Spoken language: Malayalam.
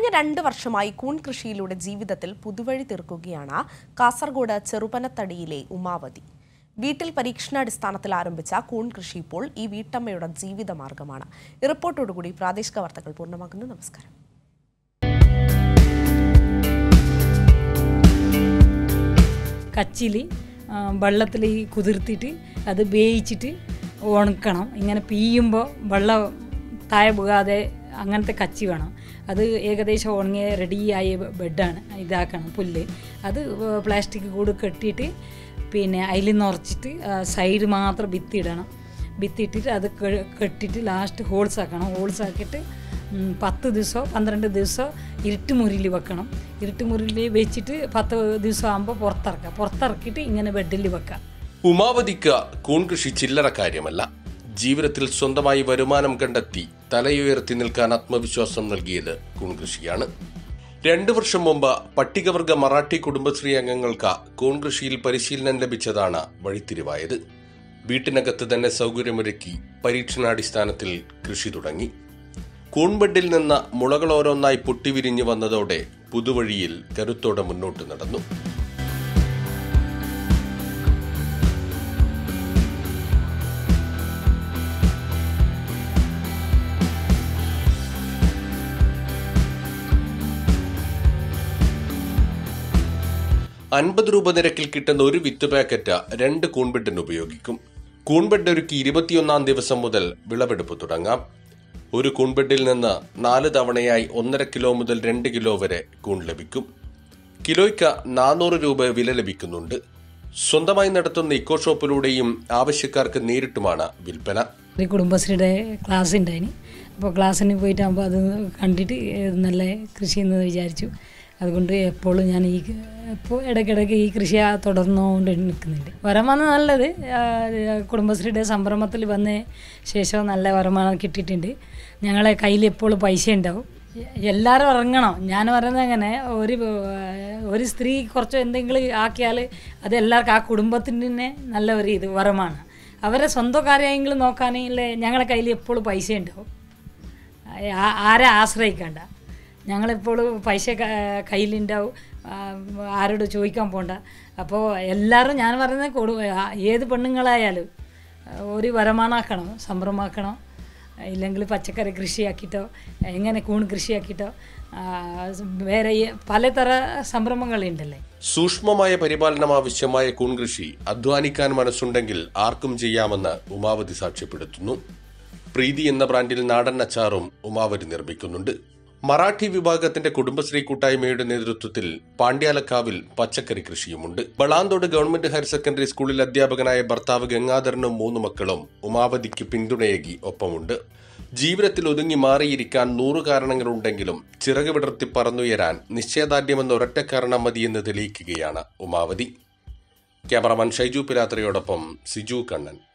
കഴിഞ്ഞ രണ്ട് വർഷമായി കൂൺ കൃഷിയിലൂടെ ജീവിതത്തിൽ പുതുവഴി തീർക്കുകയാണ് കാസർഗോഡ് ചെറുപനത്തടിയിലെ ഉമാവതി വീട്ടിൽ പരീക്ഷണാടിസ്ഥാനത്തിൽ ആരംഭിച്ച കൂൺ കൃഷി ഇപ്പോൾ ഈ വീട്ടമ്മയുടെ ജീവിതമാർഗമാണ് ഈ റിപ്പോർട്ടോടുകൂടി പ്രാദേശിക വാർത്തകൾ പൂർണ്ണമാക്കുന്നു നമസ്കാരം കച്ചിൽ വെള്ളത്തിൽ കുതിർത്തിട്ട് അത് വേവിച്ചിട്ട് ഉണക്കണം ഇങ്ങനെ പീയുമ്പോൾ വെള്ളം താഴെ വീകാതെ അങ്ങനത്തെ കച്ചി വേണം അത് ഏകദേശം ഉണങ്ങിയ റെഡിയായ ബെഡാണ് ഇതാക്കണം പുല്ല് അത് പ്ലാസ്റ്റിക് കൂട് കെട്ടിയിട്ട് പിന്നെ അതിൽ നിറച്ചിട്ട് സൈഡ് മാത്രം ഭിത്തിയിടണം ഭിത്തിയിട്ടിട്ട് അത് കെ- കെട്ടിയിട്ട് ലാസ്റ്റ് ഹോൾസ് ആക്കണം ഹോൾസ് ആക്കിയിട്ട് ഉം, പത്ത് ദിവസമോ പന്ത്രണ്ട് ദിവസമോ ഇരുട്ട് മുറിയിൽ വെക്കണം ഇരുട്ട് മുറിയിൽ വെച്ചിട്ട് പത്ത് ദിവസം ആകുമ്പോൾ പുറത്തിറക്കാം പുറത്തിറക്കിയിട്ട് ഇങ്ങനെ ബെഡിൽ വെക്കാം ഉമാവതിക്ക് കൂൺ കൃഷി ചില്ലറ കാര്യമല്ല ജീവിതത്തിൽ സ്വന്തമായി വരുമാനം കണ്ടെത്തി തലയുയർത്തി നിൽക്കാൻ ആത്മവിശ്വാസം നൽകിയത് കൂൺ കൃഷിയാണ് രണ്ടു വർഷം മുമ്പ് പട്ടികവർഗ മറാഠി കുടുംബശ്രീ അംഗങ്ങൾക്ക് കൂൺ കൃഷിയിൽ പരിശീലനം ലഭിച്ചതാണ് വഴിത്തിരിവായത് വീട്ടിനകത്ത് തന്നെ സൗകര്യമൊരുക്കി പരീക്ഷണാടിസ്ഥാനത്തിൽ കൃഷി തുടങ്ങി കൂൺബെഡിൽ നിന്ന് മുളകൾ ഓരോന്നായി പൊട്ടിവിരിഞ്ഞു വന്നതോടെ പുതുവഴിയിൽ കരുത്തോടെ മുന്നോട്ട് നടന്നു അൻപത് രൂപ നിരക്കിൽ കിട്ടുന്ന ഒരു വിത്ത് പാക്കറ്റ് രണ്ട് കൂൺബെഡിന് ഉപയോഗിക്കും കൂൺബെഡ് ഒരുക്കി ഇരുപത്തിയൊന്നാം ദിവസം മുതൽ വിളവെടുപ്പ് തുടങ്ങാം ഒരു കൂൺബെഡിൽ നിന്ന് നാല് തവണയായി ഒന്നര കിലോ മുതൽ രണ്ട് കിലോ വരെ കൂൺ ലഭിക്കും കിലോയ്ക്ക് നാനൂറ് രൂപ വില ലഭിക്കുന്നുണ്ട് സ്വന്തമായി നടത്തുന്ന ഇക്കോ ഷോപ്പിലൂടെയും ആവശ്യക്കാർക്ക് നേരിട്ടുമാണ് വിൽപ്പന ഒരു കുടുംബശ്രീയുടെ ക്ലാസ് ഉണ്ടായിന് അപ്പോൾ ക്ലാസ്സിന് പോയിട്ടാകുമ്പോൾ അത് കണ്ടിട്ട് ഇത് നല്ല കൃഷി എന്ന് വിചാരിച്ചു അതുകൊണ്ട് എപ്പോഴും ഞാൻ ഈ ഇപ്പോൾ ഇടയ്ക്കിടയ്ക്ക് ഈ കൃഷി ആ തുടർന്നുകൊണ്ട് നിൽക്കുന്നുണ്ട് വരുമാനം നല്ലത് ആ, കുടുംബശ്രീയുടെ സംരംഭത്തിൽ വന്ന ശേഷം നല്ല വരുമാനം കിട്ടിയിട്ടുണ്ട് ഞങ്ങളെ കയ്യിൽ എപ്പോഴും പൈസ ഉണ്ടാവും എല്ലാവരും ഇറങ്ങണം ഞാൻ പറയുന്നത് അങ്ങനെ ഒരു ഒരു സ്ത്രീ കുറച്ച് എന്തെങ്കിലും ആക്കിയാൽ അത് എല്ലാവർക്കും ആ കുടുംബത്തിന് തന്നെ നല്ല ഒരു ഇത് വരമാണ് അവരെ സ്വന്തം കാര്യമെങ്കിലും നോക്കാനെങ്കിൽ ഞങ്ങളെ കയ്യിൽ എപ്പോഴും പൈസ ഉണ്ടാവും ആ- ആരെ ആശ്രയിക്കണ്ട ഞങ്ങളെപ്പോഴും പൈസ ക- കയ്യിലുണ്ടാവും ആ, ആരോട് ചോദിക്കാൻ പോണ്ട അപ്പോൾ എല്ലാവരും ഞാൻ പറയുന്നത് കൊടു ആ, ഏത് പെണ്ണുങ്ങളായാലും ഒരു വരുമാനമാക്കണം സംരംഭമാക്കണം ഇല്ലെങ്കിൽ പച്ചക്കറി കൃഷിയാക്കിയിട്ടോ എങ്ങനെ കൂൺ കൃഷിയാക്കിയിട്ടോ ആ, വേറെ ഈ പലതര സംരംഭങ്ങളുണ്ടല്ലേ സൂക്ഷ്മമായ പരിപാലനം ആവശ്യമായ കൂൺകൃഷി അധ്വാനിക്കാൻ മനസ്സുണ്ടെങ്കിൽ ആർക്കും ചെയ്യാമെന്ന് ഉമാവതി സാക്ഷ്യപ്പെടുത്തുന്നു പ്രീതി എന്ന ബ്രാൻഡിൽ നാടൻ അച്ചാറും ഉമാവതി നിർമ്മിക്കുന്നുണ്ട് മറാഠി വിഭാഗത്തിന്റെ കുടുംബശ്രീ കൂട്ടായ്മയുടെ നേതൃത്വത്തിൽ പാണ്ഡ്യാലക്കാവിൽ പച്ചക്കറി കൃഷിയുമുണ്ട് ബളാന്തോട് ഗവൺമെന്റ് ഹയർ സെക്കൻഡറി സ്കൂളിൽ അധ്യാപകനായ ഭർത്താവ് ഗംഗാധരനും മൂന്ന് മക്കളും ഉമാവതിക്ക് പിന്തുണയേകി ഒപ്പമുണ്ട് ജീവിതത്തിൽ ഒതുങ്ങി മാറിയിരിക്കാൻ നൂറു കാരണങ്ങളുണ്ടെങ്കിലും ചിറക് വിടർത്തി പറന്നുയരാൻ നിശ്ചയദാർഢ്യമെന്ന ഒരൊറ്റ കാരണം മതിയെന്ന് തെളിയിക്കുകയാണ് ഉമാവതി ക്യാമറമാൻ ഷൈജു പിലാത്രയോടൊപ്പം സിജു കണ്ണൻ